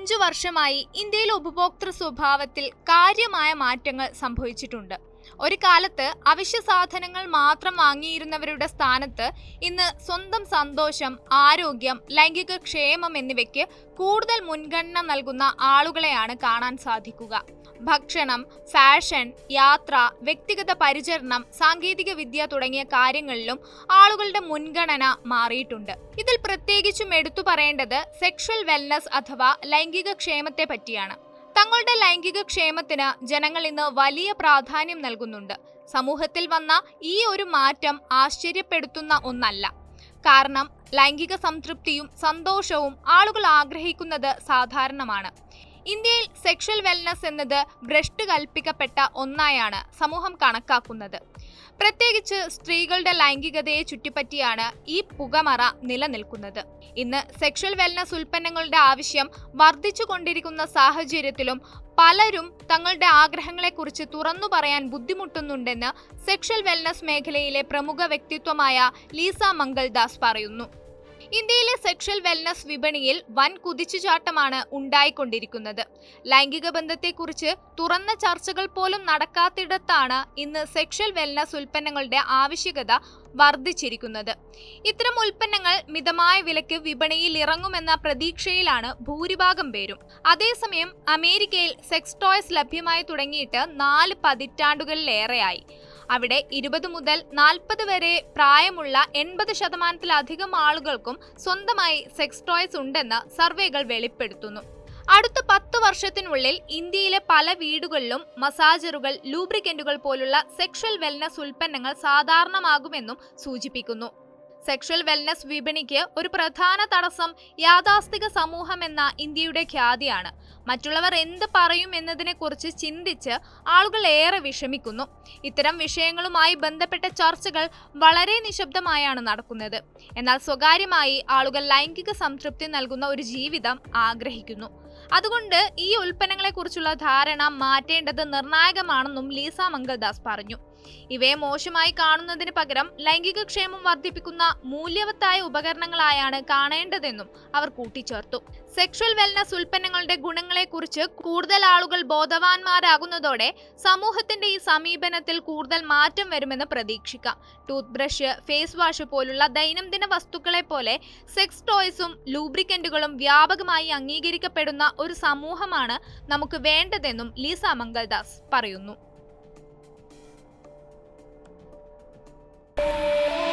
അഞ്ചു വർഷമായി ഇന്ത്യയിലെ ഉപഭോക്തൃ സ്വഭാവത്തിൽ കാര്യമായ മാറ്റങ്ങൾ സംഭവിച്ചിട്ടുണ്ട് ഒരു കാലത്ത് അവശ്യ സാധനങ്ങൾ മാത്രം വാങ്ങിയിരുന്നവരുടെ സ്ഥാനത്ത് ഇന്ന് സ്വന്തം സന്തോഷം ആരോഗ്യം ലൈംഗിക ക്ഷേമം എന്നിവയ്ക്ക് കൂടുതൽ മുൻഗണന നൽകുന്ന ആളുകളെയാണ് കാണാൻ സാധിക്കുക ഭക്ഷണം ഫാഷൻ യാത്ര വ്യക്തിഗത പരിചരണം സാങ്കേതിക വിദ്യ തുടങ്ങിയ കാര്യങ്ങളിലും ആളുകളുടെ മുൻഗണന മാറിയിട്ടുണ്ട് ഇതിൽ പ്രത്യേകിച്ചും എടുത്തു പറയേണ്ടത് സെക്ഷൽ വെൽനസ് അഥവാ ലൈംഗിക ക്ഷേമത്തെ പറ്റിയാണ് തങ്ങളുടെ ലൈംഗിക ക്ഷേമത്തിന് ജനങ്ങൾ ഇന്ന് വലിയ പ്രാധാന്യം നൽകുന്നുണ്ട് സമൂഹത്തിൽ വന്ന ഈ ഒരു മാറ്റം ആശ്ചര്യപ്പെടുത്തുന്ന ഒന്നല്ല കാരണം ലൈംഗിക സംതൃപ്തിയും സന്തോഷവും ആളുകൾ ആഗ്രഹിക്കുന്നത് സാധാരണമാണ് ഇന്ത്യയിൽ സെക്ഷൽ വെൽനസ് എന്നത് ഭ്രഷ്ട് കൽപ്പിക്കപ്പെട്ട ഒന്നായാണ് സമൂഹം കണക്കാക്കുന്നത് പ്രത്യേകിച്ച് സ്ത്രീകളുടെ ലൈംഗികതയെ ചുറ്റിപ്പറ്റിയാണ് ഈ പുകമറ നിലനിൽക്കുന്നത് ഇന്ന് സെക്ഷൽ വെൽനസ് ഉൽപ്പന്നങ്ങളുടെ ആവശ്യം വർദ്ധിച്ചുകൊണ്ടിരിക്കുന്ന സാഹചര്യത്തിലും പലരും തങ്ങളുടെ ആഗ്രഹങ്ങളെക്കുറിച്ച് തുറന്നു പറയാൻ ബുദ്ധിമുട്ടുന്നുണ്ടെന്ന് സെക്ഷൽ വെൽനസ് മേഖലയിലെ പ്രമുഖ വ്യക്തിത്വമായ ലീസ മംഗൾദാസ് പറയുന്നു ഇന്ത്യയിലെ സെക്ഷൽ വെൽനസ് വിപണിയിൽ വൻ കുതിച്ചുചാട്ടമാണ് ഉണ്ടായിക്കൊണ്ടിരിക്കുന്നത് ലൈംഗിക ബന്ധത്തെക്കുറിച്ച് തുറന്ന ചർച്ചകൾ പോലും നടക്കാത്തിടത്താണ് ഇന്ന് സെക്ഷൽ വെൽനസ് ഉൽപ്പന്നങ്ങളുടെ ആവശ്യകത വർദ്ധിച്ചിരിക്കുന്നത് ഇത്തരം ഉൽപ്പന്നങ്ങൾ മിതമായ വിലയ്ക്ക് വിപണിയിൽ ഇറങ്ങുമെന്ന പ്രതീക്ഷയിലാണ് ഭൂരിഭാഗം പേരും അതേസമയം അമേരിക്കയിൽ സെക്സ് ടോയ്സ് ലഭ്യമായി തുടങ്ങിയിട്ട് നാല് പതിറ്റാണ്ടുകളിലേറെയായി അവിടെ ഇരുപത് മുതൽ നാൽപ്പത് വരെ പ്രായമുള്ള എൺപത് ശതമാനത്തിലധികം ആളുകൾക്കും സ്വന്തമായി സെക്സ് ടോയ്സ് ഉണ്ടെന്ന് സർവേകൾ വെളിപ്പെടുത്തുന്നു അടുത്ത പത്ത് വർഷത്തിനുള്ളിൽ ഇന്ത്യയിലെ പല വീടുകളിലും മസാജറുകൾ ലൂബ്രിക്കന്റുകൾ പോലുള്ള സെക്ഷൽ വെൽനസ് ഉൽപ്പന്നങ്ങൾ സാധാരണമാകുമെന്നും സൂചിപ്പിക്കുന്നു സെക്ഷൽ വെൽനസ് വിപണിക്ക് ഒരു പ്രധാന തടസ്സം യാഥാസ്ഥിക സമൂഹം എന്ന ഇന്ത്യയുടെ ഖ്യാതിയാണ് മറ്റുള്ളവർ എന്ത് പറയും എന്നതിനെക്കുറിച്ച് ചിന്തിച്ച് ആളുകൾ ഏറെ വിഷമിക്കുന്നു ഇത്തരം വിഷയങ്ങളുമായി ബന്ധപ്പെട്ട ചർച്ചകൾ വളരെ നിശബ്ദമായാണ് നടക്കുന്നത് എന്നാൽ സ്വകാര്യമായി ആളുകൾ ലൈംഗിക സംതൃപ്തി നൽകുന്ന ഒരു ജീവിതം ആഗ്രഹിക്കുന്നു അതുകൊണ്ട് ഈ ഉൽപ്പന്നങ്ങളെക്കുറിച്ചുള്ള ധാരണ മാറ്റേണ്ടത് നിർണായകമാണെന്നും ലീസ മംഗൾദാസ് പറഞ്ഞു ഇവയെ മോശമായി കാണുന്നതിന് പകരം ലൈംഗിക ക്ഷേമം വർദ്ധിപ്പിക്കുന്ന മൂല്യവത്തായ ഉപകരണങ്ങളായാണ് കാണേണ്ടതെന്നും അവർ കൂട്ടിച്ചേർത്തു സെക്ഷൽ വെൽനസ് ഉൽപ്പന്നങ്ങളുടെ ഗുണങ്ങളെക്കുറിച്ച് കൂടുതൽ ആളുകൾ ബോധവാന്മാരാകുന്നതോടെ സമൂഹത്തിന്റെ ഈ സമീപനത്തിൽ കൂടുതൽ മാറ്റം വരുമെന്ന് പ്രതീക്ഷിക്കാം ടൂത്ത് ബ്രഷ് ഫേസ് വാഷ് പോലുള്ള ദൈനംദിന വസ്തുക്കളെ പോലെ സെക്സ് ടോയ്സും ലൂബ്രിക്കന്റുകളും വ്യാപകമായി അംഗീകരിക്കപ്പെടുന്ന ഒരു സമൂഹമാണ് നമുക്ക് വേണ്ടതെന്നും ലീസ മംഗൾദാസ് പറയുന്നു